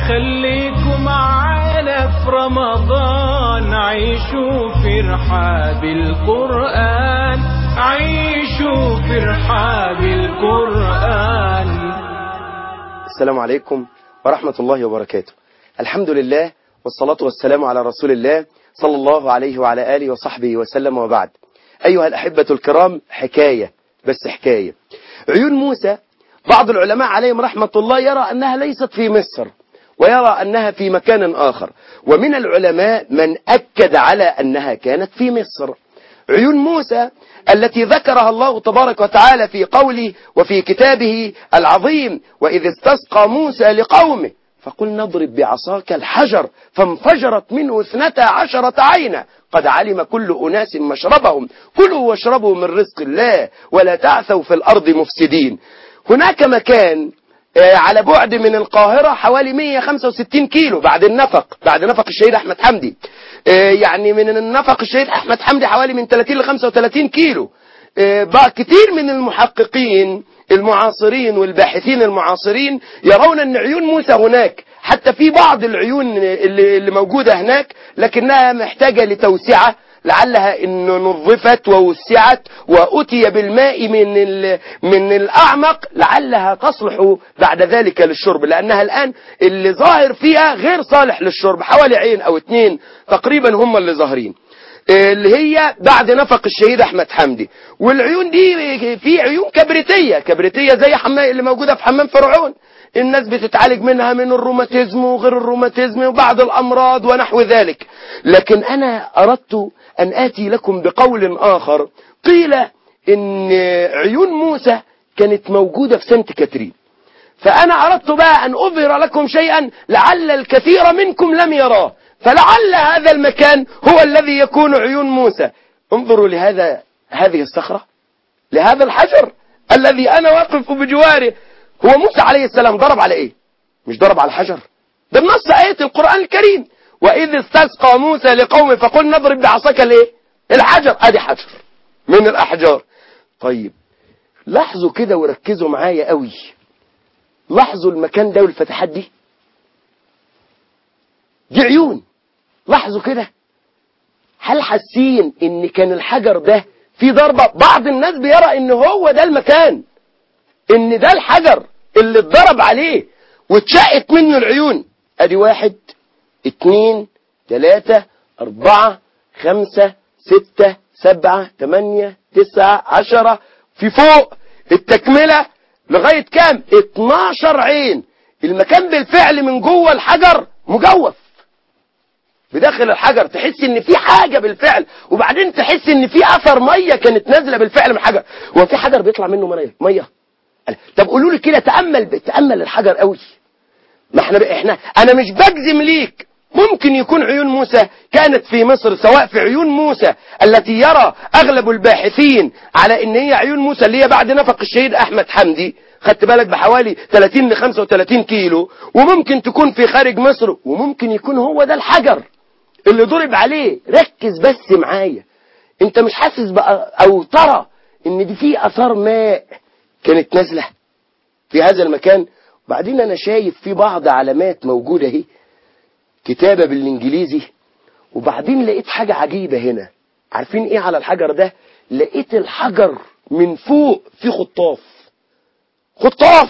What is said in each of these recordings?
خليكم معانا في رمضان عيشوا في رحاب القرآن عيشوا في رحاب القرآن السلام عليكم ورحمة الله وبركاته الحمد لله والصلاة والسلام على رسول الله صلى الله عليه وعلى آله وصحبه وسلم وبعد أيها الأحبة الكرام حكاية بس حكاية عيون موسى بعض العلماء عليهم رحمة الله يرى أنها ليست في مصر ويرى أنها في مكان آخر ومن العلماء من أكد على أنها كانت في مصر عيون موسى التي ذكرها الله تبارك وتعالى في قوله وفي كتابه العظيم وإذ استسقى موسى لقومه فقل نضرب بعصاك الحجر فانفجرت منه اثنتا عشرة عينا قد علم كل أناس مشربهم كلوا واشربوا من رزق الله ولا تعثوا في الأرض مفسدين هناك مكان على بعد من القاهرة حوالي 165 كيلو بعد النفق بعد نفق الشهيد أحمد حمدي يعني من النفق الشهيد أحمد حمدي حوالي من 30 ل 35 كيلو بقى كتير من المحققين المعاصرين والباحثين المعاصرين يرون أن عيون موسى هناك حتى في بعض العيون اللي, اللي موجودة هناك لكنها محتاجة لتوسعة لعلها ان نظفت ووسعت واتي بالماء من من الاعمق لعلها تصلح بعد ذلك للشرب لانها الان اللي ظاهر فيها غير صالح للشرب حوالي عين او اتنين تقريبا هم اللي ظاهرين اللي هي بعد نفق الشهيد احمد حمدي والعيون دي في عيون كبريتيه كبريتيه زي حمام اللي موجوده في حمام فرعون الناس بتتعالج منها من الروماتيزم وغير الروماتيزم وبعض الأمراض ونحو ذلك لكن أنا أردت أن آتي لكم بقول آخر قيل إن عيون موسى كانت موجودة في سانت كاترين فأنا أردت بقى أن أظهر لكم شيئا لعل الكثير منكم لم يراه فلعل هذا المكان هو الذي يكون عيون موسى انظروا لهذا هذه الصخرة لهذا الحجر الذي أنا واقف بجواره هو موسى عليه السلام ضرب على ايه مش ضرب على الحجر ده النص آية القرآن الكريم وإذ استسقى موسى لقومه فقل نضرب بعصاك الايه الحجر ادي حجر من الأحجار طيب لاحظوا كده وركزوا معايا قوي لاحظوا المكان ده والفتحات دي دي عيون لاحظوا كده هل حاسين ان كان الحجر ده في ضربة بعض الناس بيرى ان هو ده المكان ان ده الحجر اللي اتضرب عليه واتشقت منه العيون ادي واحد اتنين تلاتة اربعة خمسة ستة سبعة تمانية تسعة عشرة في فوق التكملة لغاية كام اتناشر عين المكان بالفعل من جوه الحجر مجوف بداخل الحجر تحس ان في حاجة بالفعل وبعدين تحس ان في اثر مية كانت نازلة بالفعل من الحجر هو في حجر بيطلع منه مية مية طب قولوا لي كده تأمل تأمل الحجر قوي ما احنا بقى احنا انا مش بجزم ليك ممكن يكون عيون موسى كانت في مصر سواء في عيون موسى التي يرى اغلب الباحثين على ان هي عيون موسى اللي هي بعد نفق الشهيد احمد حمدي خدت بالك بحوالي 30 ل 35 كيلو وممكن تكون في خارج مصر وممكن يكون هو ده الحجر اللي ضرب عليه ركز بس معايا انت مش حاسس بقى او ترى ان دي في اثار ماء كانت نازلة في هذا المكان وبعدين أنا شايف في بعض علامات موجودة اهي كتابة بالإنجليزي وبعدين لقيت حاجة عجيبة هنا عارفين إيه على الحجر ده لقيت الحجر من فوق في خطاف خطاف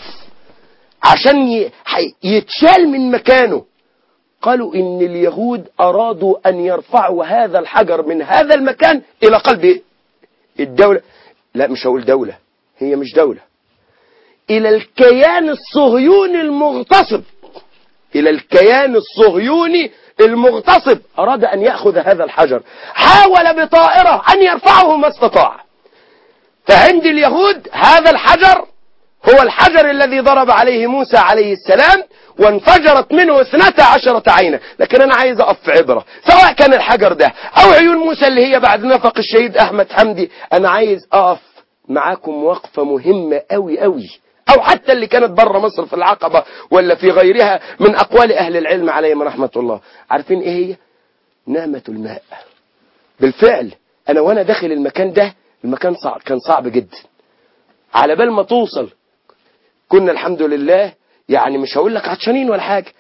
عشان يتشال من مكانه قالوا إن اليهود أرادوا أن يرفعوا هذا الحجر من هذا المكان إلى قلب الدولة لا مش هقول دولة هي مش دولة إلى الكيان الصهيوني المغتصب إلى الكيان الصهيوني المغتصب أراد أن يأخذ هذا الحجر حاول بطائرة أن يرفعه ما استطاع فعند اليهود هذا الحجر هو الحجر الذي ضرب عليه موسى عليه السلام وانفجرت منه اثنتا عشرة عينا لكن أنا عايز أقف عبرة سواء كان الحجر ده أو عيون موسى اللي هي بعد نفق الشهيد أحمد حمدي أنا عايز أقف معاكم وقفة مهمة قوي قوي أو حتى اللي كانت بره مصر في العقبة ولا في غيرها من أقوال أهل العلم عليهم رحمة الله عارفين إيه هي نعمة الماء بالفعل أنا وأنا داخل المكان ده المكان صعب كان صعب جدا على بال ما توصل كنا الحمد لله يعني مش هقول لك عطشانين ولا حاجة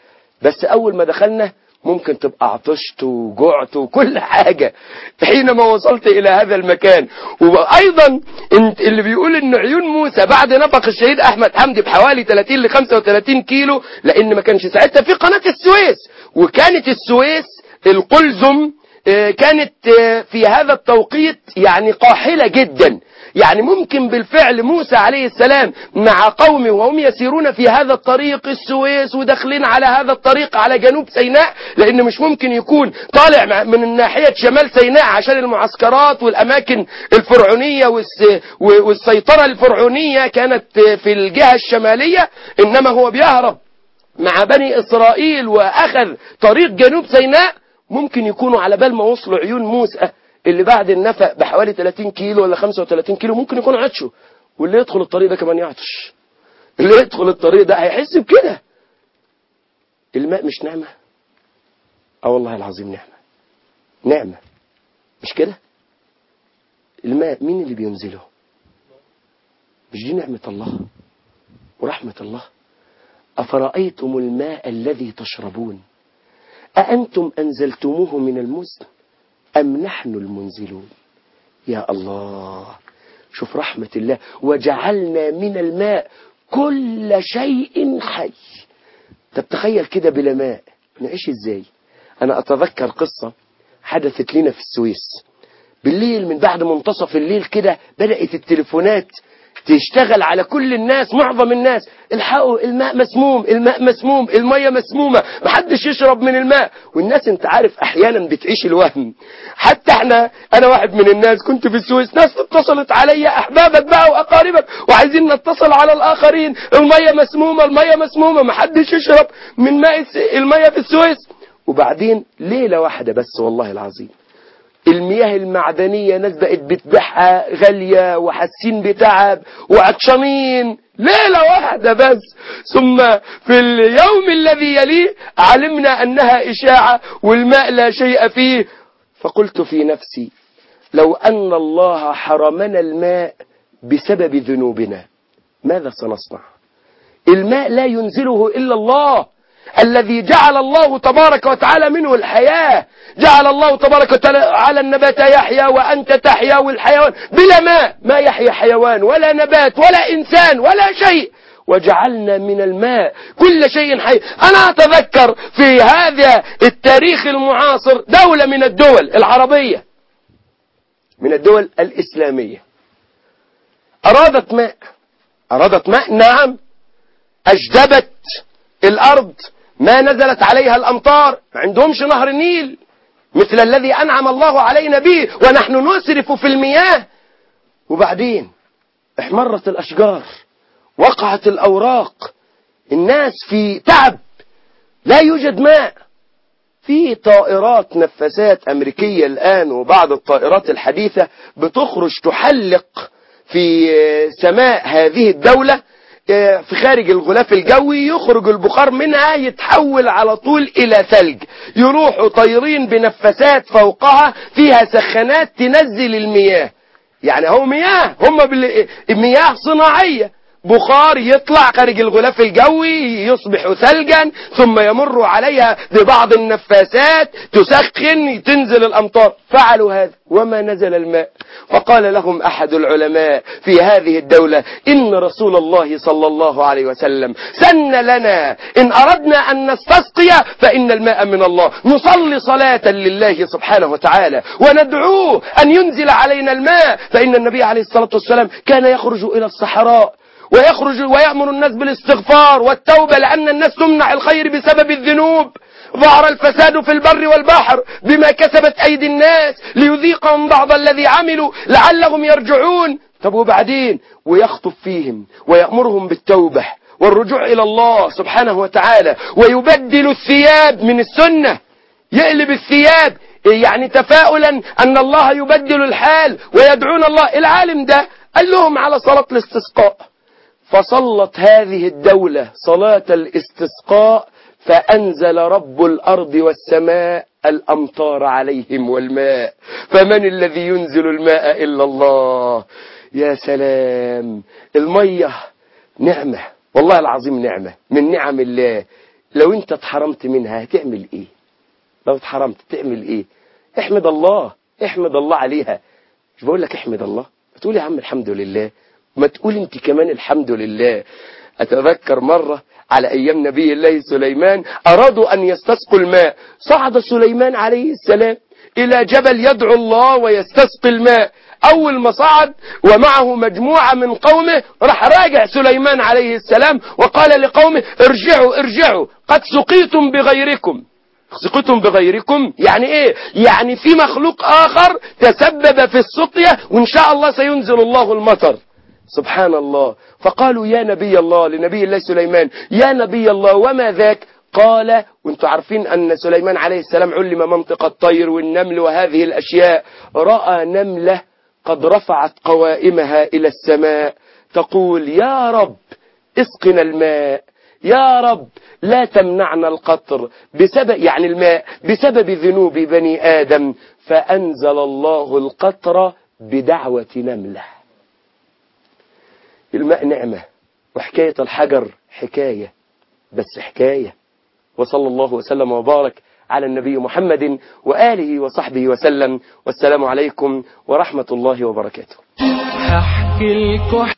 بس اول ما دخلنا ممكن تبقى عطشت وجعت وكل حاجة حينما وصلت إلى هذا المكان وأيضا انت اللي بيقول إن عيون موسى بعد نفق الشهيد أحمد حمدي بحوالي 30 ل 35 كيلو لأن ما كانش ساعتها في قناة السويس وكانت السويس القلزم آه، كانت آه، في هذا التوقيت يعني قاحلة جدا يعني ممكن بالفعل موسى عليه السلام مع قومه وهم يسيرون في هذا الطريق السويس وداخلين على هذا الطريق على جنوب سيناء لان مش ممكن يكون طالع مع- من ناحية شمال سيناء عشان المعسكرات والاماكن الفرعونية والس- و- والسيطرة الفرعونية كانت في الجهة الشمالية انما هو بيهرب مع بني إسرائيل وأخذ طريق جنوب سيناء ممكن يكونوا على بال ما وصلوا عيون موسى اللي بعد النفق بحوالي 30 كيلو ولا 35 كيلو ممكن يكونوا عطشوا واللي يدخل الطريق ده كمان يعطش اللي يدخل الطريق ده هيحس بكده الماء مش نعمة اه والله العظيم نعمة نعمة مش كده الماء مين اللي بينزله مش دي نعمة الله ورحمة الله أفرأيتم الماء الذي تشربون أأنتم أنزلتموه من المزن أم نحن المنزلون يا الله شوف رحمة الله وجعلنا من الماء كل شيء حي طب تخيل كده بلا ماء نعيش ازاي انا اتذكر قصة حدثت لنا في السويس بالليل من بعد منتصف الليل كده بدأت التليفونات تشتغل على كل الناس معظم الناس الحقوا الماء مسموم الماء مسموم المية مسمومة محدش يشرب من الماء والناس انت عارف احيانا بتعيش الوهم حتى احنا انا واحد من الناس كنت في السويس ناس اتصلت عليا احبابك بقى واقاربك وعايزين نتصل على الاخرين المية مسمومة المية مسمومة محدش يشرب من ماء الس- المية في السويس وبعدين ليلة واحدة بس والله العظيم المياه المعدنية ناس بقت بتبيعها غالية وحاسين بتعب وعطشانين ليلة واحدة بس ثم في اليوم الذي يليه علمنا أنها إشاعة والماء لا شيء فيه فقلت في نفسي لو أن الله حرمنا الماء بسبب ذنوبنا ماذا سنصنع الماء لا ينزله إلا الله الذي جعل الله تبارك وتعالى منه الحياة جعل الله تبارك وتعالى النبات يحيا وأنت تحيا والحيوان بلا ماء ما يحيا حيوان ولا نبات ولا إنسان ولا شيء وجعلنا من الماء كل شيء حي أنا أتذكر في هذا التاريخ المعاصر دولة من الدول العربية من الدول الإسلامية أرادت ماء أرادت ماء نعم أجدبت الأرض ما نزلت عليها الأمطار ما عندهمش نهر النيل مثل الذي أنعم الله علينا به ونحن نسرف في المياه وبعدين احمرت الأشجار وقعت الأوراق الناس في تعب لا يوجد ماء في طائرات نفسات أمريكية الآن وبعض الطائرات الحديثة بتخرج تحلق في سماء هذه الدولة في خارج الغلاف الجوي يخرج البخار منها يتحول على طول إلى ثلج يروحوا طايرين بنفسات فوقها فيها سخانات تنزل المياه يعني هو مياه هم بال... مياه صناعية بخار يطلع خارج الغلاف الجوي يصبح ثلجا ثم يمر عليها ببعض النفاسات تسخن تنزل الأمطار فعلوا هذا وما نزل الماء فقال لهم أحد العلماء في هذه الدولة إن رسول الله صلى الله عليه وسلم سن لنا إن أردنا أن نستسقي فإن الماء من الله نصلي صلاة لله سبحانه وتعالى وندعوه أن ينزل علينا الماء فإن النبي عليه الصلاة والسلام كان يخرج إلى الصحراء ويخرج ويأمر الناس بالاستغفار والتوبة لأن الناس تمنع الخير بسبب الذنوب ظهر الفساد في البر والبحر بما كسبت أيدي الناس ليذيقهم بعض الذي عملوا لعلهم يرجعون طب وبعدين ويخطب فيهم ويأمرهم بالتوبة والرجوع إلى الله سبحانه وتعالى ويبدل الثياب من السنة يقلب الثياب يعني تفاؤلا أن الله يبدل الحال ويدعون الله العالم ده قال لهم على صلاة الاستسقاء فصلت هذه الدولة صلاة الاستسقاء فأنزل رب الأرض والسماء الأمطار عليهم والماء فمن الذي ينزل الماء إلا الله يا سلام المية نعمة والله العظيم نعمة من نعم الله لو انت اتحرمت منها هتعمل ايه لو اتحرمت تعمل ايه احمد الله احمد الله عليها مش بقول لك احمد الله بتقول يا عم الحمد لله ما تقول انت كمان الحمد لله اتذكر مرة على ايام نبي الله سليمان ارادوا ان يستسقوا الماء صعد سليمان عليه السلام الى جبل يدعو الله ويستسقي الماء اول ما صعد ومعه مجموعة من قومه راح راجع سليمان عليه السلام وقال لقومه ارجعوا ارجعوا قد سقيتم بغيركم سقيتم بغيركم يعني ايه يعني في مخلوق اخر تسبب في السقيا وان شاء الله سينزل الله المطر سبحان الله فقالوا يا نبي الله لنبي الله سليمان يا نبي الله وما ذاك قال وانتم عارفين أن سليمان عليه السلام علم منطق الطير والنمل وهذه الأشياء رأى نملة قد رفعت قوائمها إلى السماء تقول يا رب اسقنا الماء يا رب لا تمنعنا القطر بسبب يعني الماء بسبب ذنوب بني آدم فأنزل الله القطر بدعوة نملة الماء نعمة وحكاية الحجر حكاية بس حكاية وصلى الله وسلم وبارك على النبي محمد وآله وصحبه وسلم والسلام عليكم ورحمة الله وبركاته هحكي لكم